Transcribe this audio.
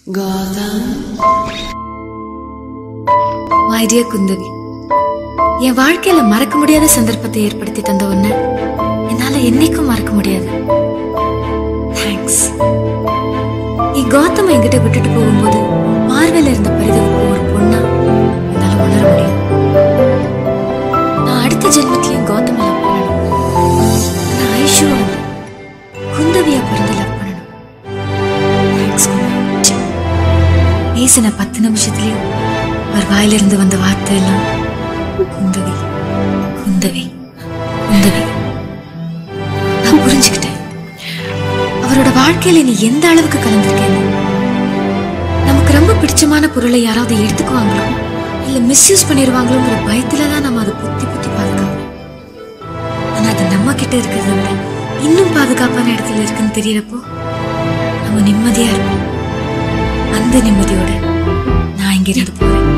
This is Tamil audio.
கௌதம் மை டியர் குந்தவி என் வாழ்க்கையில மறக்க முடியாத சந்தர்ப்பத்தை ஏற்படுத்தி தந்த ஒண்ணு என்னால என்னைக்கும் மறக்க முடியாது தேங்க்ஸ் நீ கௌதம் என்கிட்ட விட்டுட்டு போகும்போது பார்வையில இருந்த பரிதவிப்பு ஒரு பொண்ணா என்னால உணர முடியும் நான் அடுத்த ஜென்மத்திலையும் கௌதம் லவ் பண்ணணும் ஆனா ஐஷுவா இல்ல, குந்தவியா பிறந்து லவ் பண்ணணும் தேங்க்ஸ் குந்தவி பேசின பத்து நிமிஷத்துலயும் அவர் வாயிலிருந்து வந்த வார்த்தை எல்லாம் குந்தவி குந்தவி குந்தவி நான் புரிஞ்சுக்கிட்டேன் அவரோட வாழ்க்கையில நீ எந்த அளவுக்கு கலந்திருக்கேன்னு நமக்கு ரொம்ப பிடிச்சமான பொருளை யாராவது எடுத்துக்குவாங்களோ இல்ல மிஸ்யூஸ் பண்ணிடுவாங்களோங்கிற பயத்துல தான் நம்ம அதை புத்தி புத்தி பாதுகாப்போம் ஆனா அது நம்ம கிட்ட இருக்கிறத விட இன்னும் பாதுகாப்பான இடத்துல இருக்குன்னு தெரியறப்போ நம்ம நிம்மதியா இருப்போம் அந்த நிம்மதியோட நான் இங்கிருந்து போறேன்